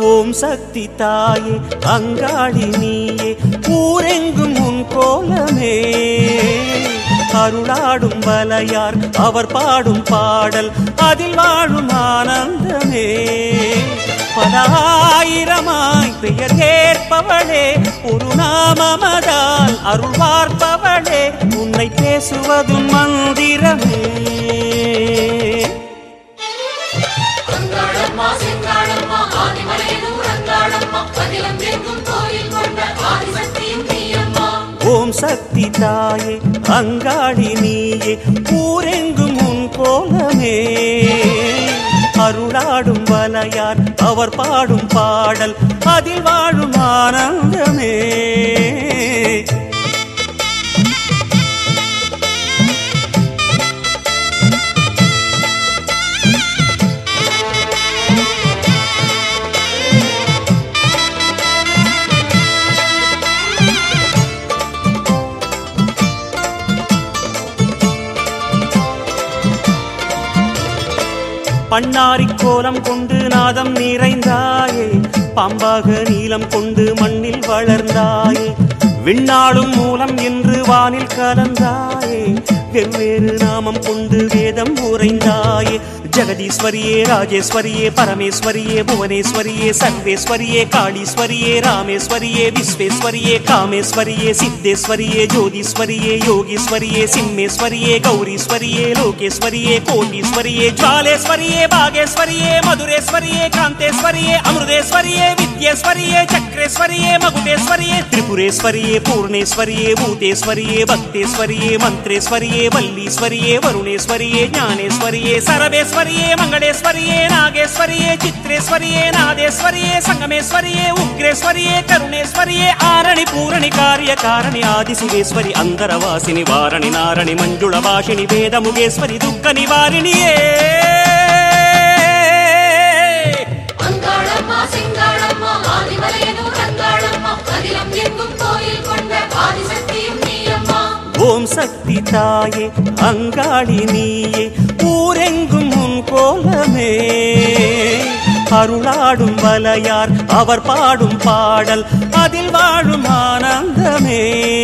ஓம் சக்தி தாயே அங்காளி நீயே ஊரெங்கும் உன் கோலமே அருளாடும் வலையார் அவர் பாடும் பாடல் அதில் வாழும் ஆனந்தமே பலாயிரமாய் பெயர் கேட்பவளே ஒரு நாமமதால் அருள் பார்ப்பவளே உன்னை பேசுவதும் மந்திரமே அங்காளம்மா செங்காளம்மா ஆதிமலையனூர் அங்காளம்மா அகிலம் எங்கும் கோயில் கொண்ட ஆதிசக்தியும் நீயம்மா ஓம் சக்தி தாயே அங்காளி நீயே ஊரெங்கும் உன் கோலமே அருளாடும் வலையார் அவர் பாடும் பாடல் அதில் வாழும் ஆனந்தமே பண்ணாரி கோலம் கொண்டு நாதம் நிறைந்தாயே பாம்பாக நீலம் கொண்டு மண்ணில் வளர்ந்தாயே விண்ணாளும் மூலம் என்று வானில் கலந்தாயே வெவ்வேறு நாமம் கொண்டு வேதம் உறைந்தாயே ஜெகதீஸ்வரியே ராஜேஸ்வரியே பரமேஸ்வரியே புவனேஸ்வரியே சர்வேஸ்வரியே காளீஸ்வரியே ராமேஸ்வரியே விஸ்வேஸ்வரியே காமேஸ்வரியே சித்தேஸ்வரியே ஜோதீஸ்வரியே யோகீஸ்வரியே சிம்மேஸ்வரியே கௌரீஸ்வரியே லோகேஸ்வரியே கோட்டீஸ்வரியே ஜுவாலேஸ்வரியே பாகேஸ்வரியே மதுரேஸ்வரியே காந்தேஸ்வரியே அமிர்தேஸ்வரியே வித்யேஸ்வரியே சக்ரேஸ்வரியே மகுடேஸ்வரியே திரிபுரேஸ்வரியே பூர்ணேஸ்வரியே பூதேஸ்வரியே பக்தேஸ்வரியே மந்திரேஸ்வரியே வல்லீஸ்வரியே வருணேஸ்வரியே ஞானேஸ்வரியே சரபேஸ்வரியே மங்களேஸ்வரியே நாகேஸ்வரியே சித்ரேஸ்வரியே நாதேஸ்வரியே சங்கமேஸ்வரியே உக்ரேஸ்வரியே கருணேஸ்வரியே ஆரணி பூரணி காரிய காரணி ஆதிசிவேஸ்வரி அந்தரவாசினி வாரணி நாரணி மஞ்சுள வாஷினி வேதமுகேஸ்வரி துக்க நிவாரிணியே அங்காளம்மா செங்காளம்மா ஆதிமலையனூர் அங்காளம்மா அகிலம் எங்கும் கோயில் கொண்ட ஆதிசக்தியும் நீயம்மா ஓம் சக்தி தாயே அங்காளி நீயே ஊரெங்கும் உன் கோலமே அருளாடும் வலையார் அவர் பாடும் பாடல் அதில் வாழும் ஆனந்தமே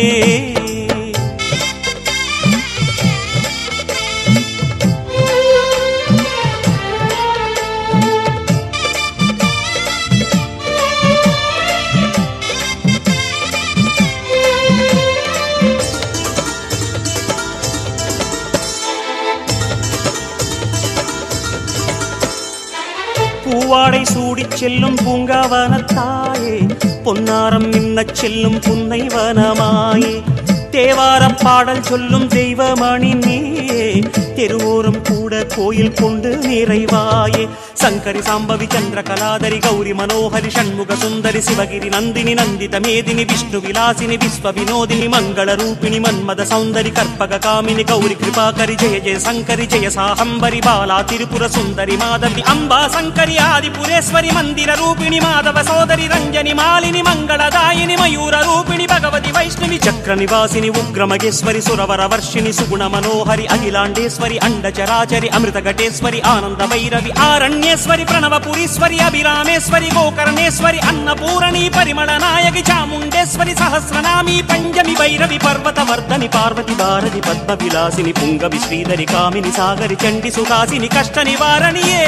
பூவாடை சூடிச் செல்லும் பூங்காவனத்தாயே பொன்னாரம் மின்னச் செல்லும் புன்னை வனமாயே தேவாரப் பாடல் சொல்லும் தெய்வமணி நீயே தெருவோரம் கூட கோயில் கொண்டு நிறைவாயே சங்கரி சாம்பவி சந்திர கலாதரி கௌரி மனோஹரி ஷண்முக சுந்தரி சிவகிரி நந்தினி நந்தித மேதினி விஷ்ணு விலாசினி விஸ்வ வினோதினி மங்கள ரூபிணி மன்மத சௌந்தரி கற்பக காமினி கௌரி கிருபாகரி ஜெய ஜெய சங்கரி ஜெய சாஹம்பரி பாலா திரிபுர சுந்தரி மாதவி அம்பா சங்கரி ஆதிபுரேஸ்வரி மந்திர ரூபிணி மாதவ சோதரி ரஞ்சனி மாலினி மங்களதாயினி மயூர ரூபிணி பகவதி வைஷ்ணவி சக்கர நிவாசினி உக்ர மகேஸ்வரி சுரவர வர்ஷிணி சுகுண மனோஹரி அகிலாண்டேஸ்வரி அண்டச்சராச்சரி அமிர்த கட்டேஸ்வரி ஆனந்த வைரவி ஆரண்யேஸ்வரி பிரணவபுரீஸ்வரி அபிராமேஸ்வரி கோகர்ணேஸ்வரி அன்னபூரணி பரிமள நாயகி சாமுண்டேஸ்வரி சஹஸ்ரநாமி பஞ்சமி வைரவி பர்வத வர்தனி பார்வதி பாரதி பத்ம விலாசினி புங்கவி ஸ்ரீதரி காமினி சாகரி சண்டி சுகாசினி கஷ்ட நிவாரணியே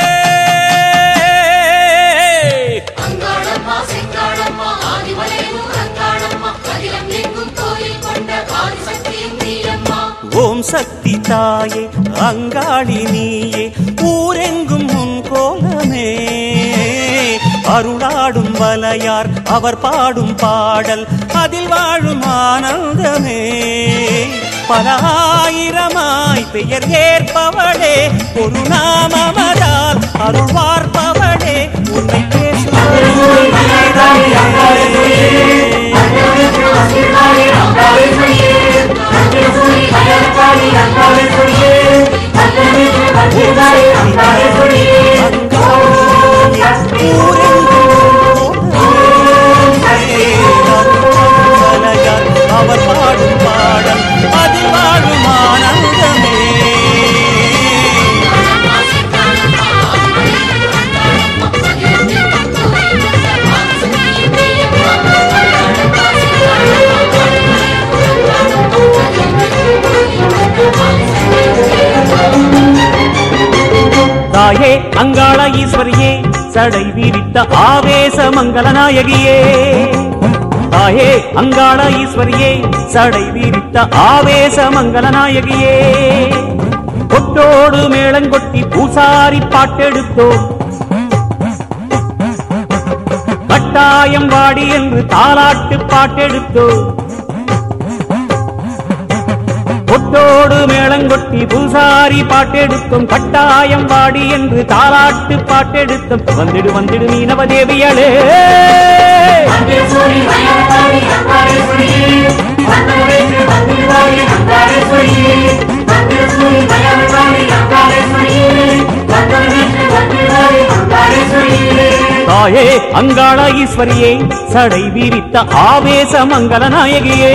அங்காளம்மா செங்காளம்மா ஆதிமலையனூர் அங்காளம்மா அகிலம் எங்கும் கோயில் கொண்ட ஆதிசக்தியும் நீயம்மா ஓம் சக்தி தாயே அங்காளி நீயே ஊரெங்கும் உன் கோலமே அருளாடும் வலையார் அவர் பாடும் பாடல் அதில் வாழும் ஆனந்தமே பல ஆயிரமாய் பெயர் ஏற்பவளே ஒரு நாமமதால் அருள் பார்ப்பவளே உன்னை அவர் பாடும் பாடல் அதில் வாழும் ஆனந்தமே அங்காளம்மா செங்காளம்மா ஆதிமலையனூர் அங்காளம்மா அகிலம் எங்கும் தாயே அங்காள ஈஸ்வரியே சடை விரித்த ஆவேச மங்கள நாயகியே தாயே அங்காள ஈஸ்வரியே சடை விரித்த ஆவேச மங்கள நாயகியே கொட்டோடு மேளங்கொட்டி பூசாரி பாட்டெடுத்தோம் கட்டாயம் வாடி என்று தாலாட்டு பாட்டெடுத்தோம் கொட்டோடு மேளங்கொட்டி பூசாரி பாட்டெடுத்தோம் கட்டாயம் வாடி என்று தாலாட்டு பாட்டெடுத்தோம் வந்திடு வந்திடு மீனவதேவியளே மந்திரசூரி மயனகாரி அங்காளேஸ்வரியே வந்தனவேற்று வந்திருவாயே அங்காளேஸ்வரியே மந்திரசூரி மயனகாரி அங்காளேஸ்வரியே வந்தனவேற்று வந்திருவாயே அங்காளேஸ்வரியே தாயே அங்காள ஈஸ்வரியே சடை விரித்த ஆவேச மங்கள நாயகியே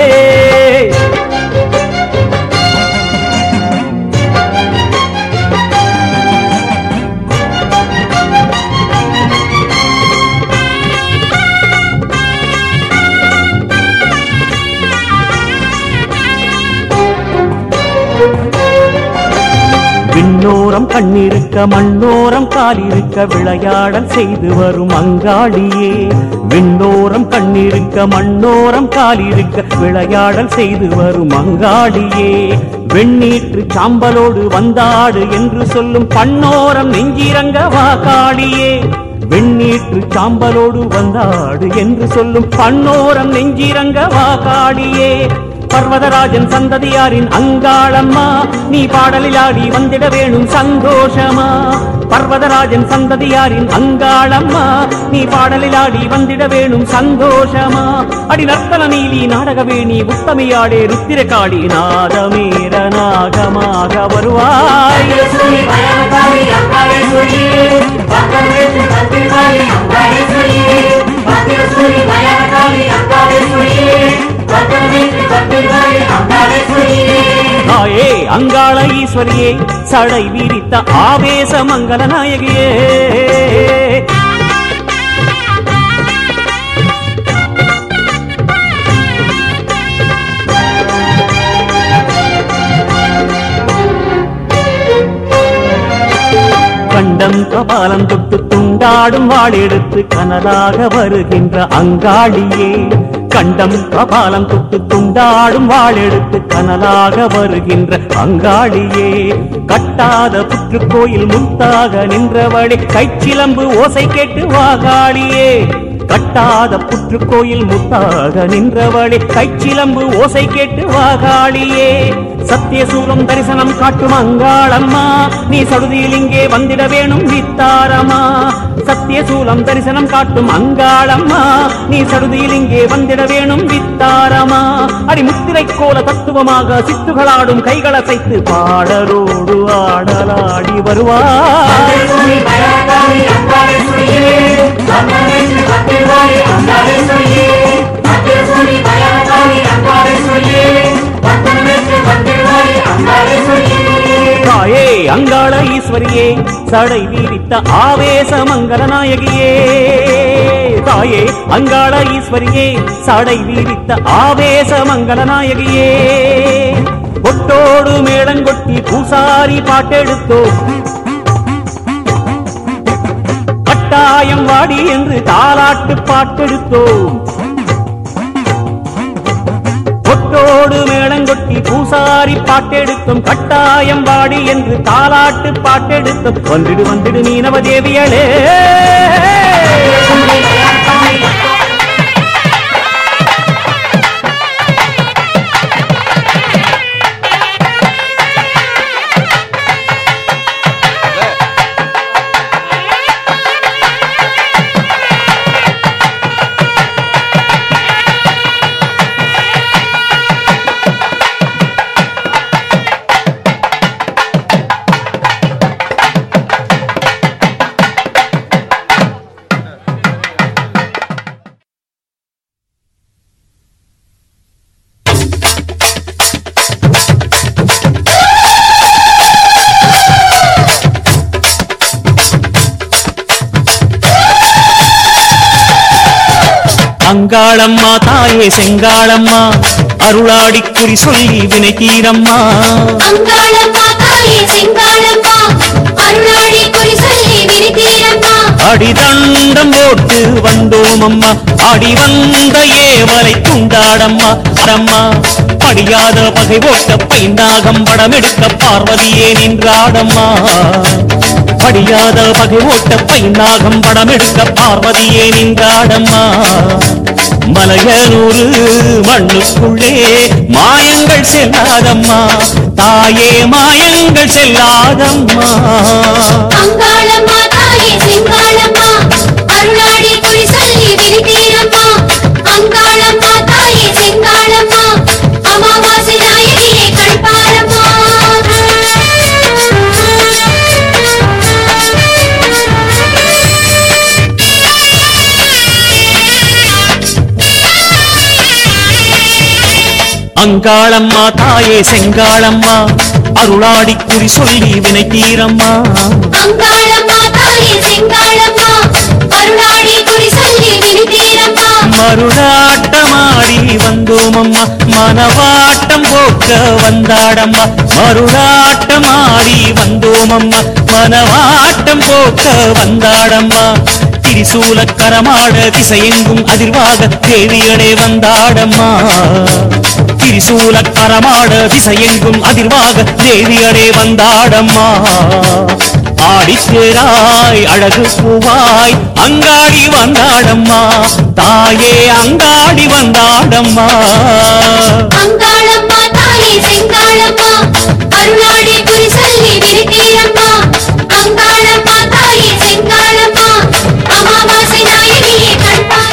விண்ணோரம் கண்ணிருக்க மண்ணோரம் காலிருக்க விளையாடல் செய்து வரும் அங்காளியே விண்ணோரம் கண்ணிருக்க மண்ணோரம் காலிருக்க விளையாடல் செய்து வரும் அங்காளியே வெண்ணீற்று சாம்பலோடு வந்தாடு என்று சொல்லும் பன்னோரம் நெஞ்சிரங்க வாக்காளியே வெண்ணீற்று சாம்பலோடு வந்தாடு என்று சொல்லும் பன்னோரம் நெஞ்சிரங்க வாக்காளியே பர்வதராஜன் சந்ததியாரின் அங்காளம்மா நீ பாடலில் ஆடி வந்திட வேணும் சந்தோஷமா பர்வதராஜன் சந்ததியாரின் அங்காளம்மா நீ பாடலில் ஆடி வந்திட வேணும் சந்தோஷமா அடி நர்த்தன நீலி நாடகவேணி உத்தமையாடே ருத்திரகாளி நாதமேர நாகமாக வருவாய் மந்திரசூரி மயனகாரி அங்காளேஸ்வரியே வந்தனவேற்று வந்திருவாயே அங்காளேஸ்வரியே மந்திரசூரி மயனகாரி அங்காளேஸ்வரியே வந்தனவேற்று வந்திருவாயே அங்காளேஸ்வரியே தாயே அங்காள ஈஸ்வரியே சடை விரித்த ஆவேச மங்கள நாயகியே கண்டம் கபாலம் தொட்டு துண்டாடும் வாளெடுத்து கனலாக வருகின்ற அங்காளியே கண்டம் கபாலம் தொட்டு துண்டாடும் வாளெடுத்து கனலாக வருகின்ற அங்காளியே கட்டாத புற்றுக்கோயில் முத்தாக நின்றவளே கைச்சிலம்பு ஓசை கேட்டு வாகாளியே கட்டாத புற்றுக்கோயில் முத்தாக நின்றவளே கைச்சிலம்பு ஓசை கேட்டு வாகாளியே சத்தியசூலம் தரிசனம் காட்டும் அங்காளம்மா நீ சடுதியில் இங்கே வந்திட வேணும் வித்தாரமா சத்தியசூலம் தரிசனம் காட்டும் அங்காளம்மா நீ சடுதியில் இங்கே வந்திட வேணும் வித்தாரமா அடி முத்திரை கோல தத்துவமாக சித்துகளாடும் கைகளசைத்து பாடலோடு ஆடலாடி வருவாய் மந்திரசூரி மயனகாரி அங்காளேஸ்வரியே வந்தனவேற்று வந்திருவாயே அங்காளேஸ்வரியே மந்திரசூரி மயனகாரி அங்காளேஸ்வரியே வந்தனவேற்று வந்திருவாயே அங்காளேஸ்வரியே தாயே அங்காள ஈஸ்வரியே சடை வீரித்த ஆவேச மங்கள நாயகியே தாயே அங்காள ஈஸ்வரியே சடை வீரித்த ஆவேச மங்கள நாயகியே கொட்டோடு மேளங்கொட்டி பூசாரி பாட்டெடுத்தோம் கட்டாயம் வாடி என்று தாலாட்டு பாட்டெடுத்தோம் கொட்டோடு மேளங்கொட்டி பூசாரி பாட்டெடுத்தும் கட்டாயம் வாடி என்று தாலாட்டு பாட்டெடுத்தும் வந்திடு வந்திடு மீனவ தேவியளே அங்காளம்மா தாயே செங்காளம்மா அருளாடி குறி சொல்லி வினை தீரம்மா அங்காளம்மா தாயே செங்காளம்மா அருளாடி குறி சொல்லி விரித்தீரம்மா அடிதண்டம் போட்டு வந்தோம் அம்மா அடி வந்த ஏவலை துண்டாடம்மா அடம்மா படியாத பகை ஓட்ட பைந்தாகம் படமெடுக்க பார்வதியே நின்றாடம்மா படியாத பகை ஓட்ட பைந்தாகம் படமெடுக்க பார்வதியே நின்றாடம்மா மலையனூரு மண்ணுக்குள்ளே மாயங்கள் செல்லாதம்மா தாயே மாயங்கள் செல்லாதம்மா அங்காளம்மா தாயே செங்காளம்மா அருளாடி குறி சொல்லி விரித்தீரம்மா அங்காளம்மா தாயே செங்காளம்மா அமாவாசை நாயகியே கண்பாரம்மா அங்காளம்மா தாயே செங்காளம்மா அருளாடி குறி சொல்லி வினை தீரம்மா அங்காளம்மா தாயே செங்காளம்மா அருளாடி குறி சொல்லி விரித்தீரம்மா மருளாட்டமாடி வந்தோம் அம்மா மனவாட்டம் போக்க வந்தாடம்மா மருளாட்டமாடி வந்தோம் அம்மா மனவாட்டம் போக்க வந்தாடம்மா திரிசூலக்கரமாட திசையெங்கும் அதிர்வாக தேவியடே வந்தாடம்மா திரிசூலக்கரமாட திசையெங்கும் அதிர்வாக தேவியடே வந்தாடம்மா ஆடித்தேராய் அழகு பூவாய் அங்காடி வந்தாடம்மா தாயே அங்காடி வந்தாடம்மா அங்காளம்மா தாயே செங்காளம்மா அருளாடி குறி சொல்லி விரித்தீரம்மா அங்காளம்மா தாயே செங்காளம்மா அமாவாசை நாயகியே கண்பார்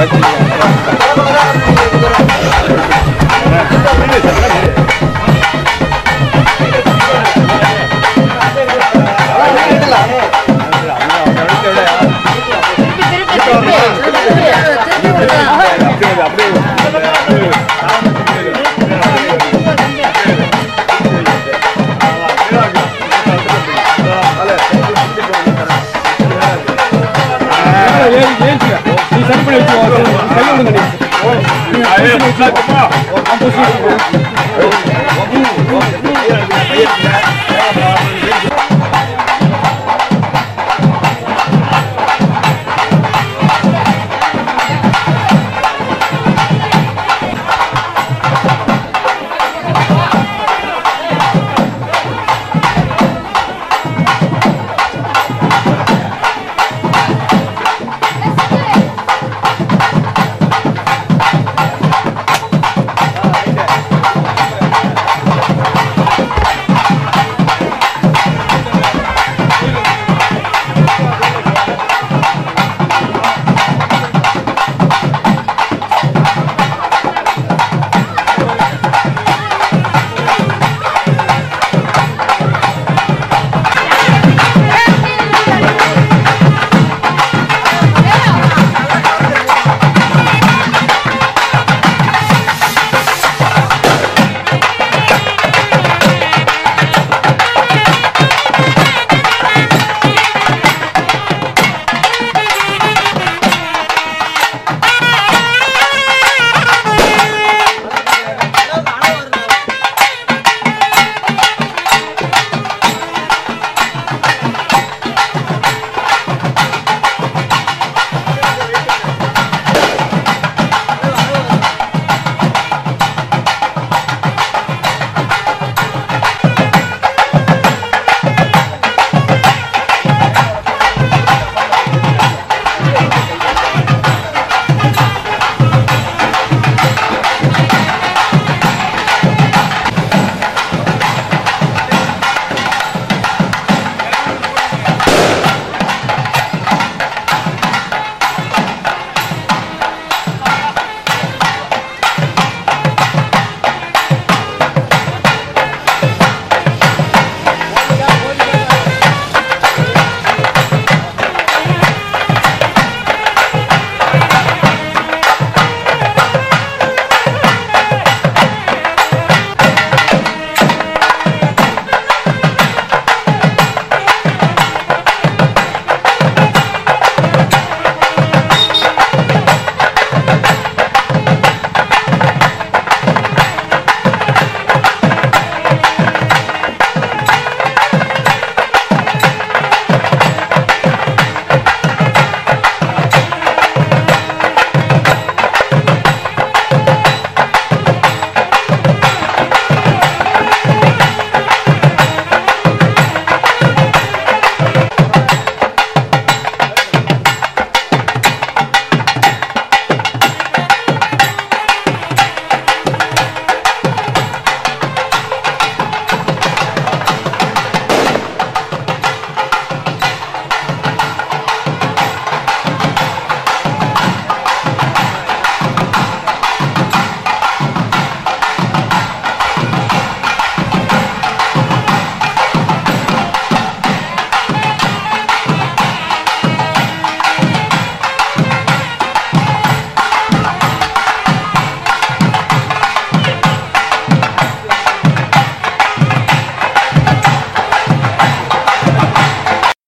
நீ சரி பண்ணி வச்சுக்கோ கை விடுங்க நீ ஐயா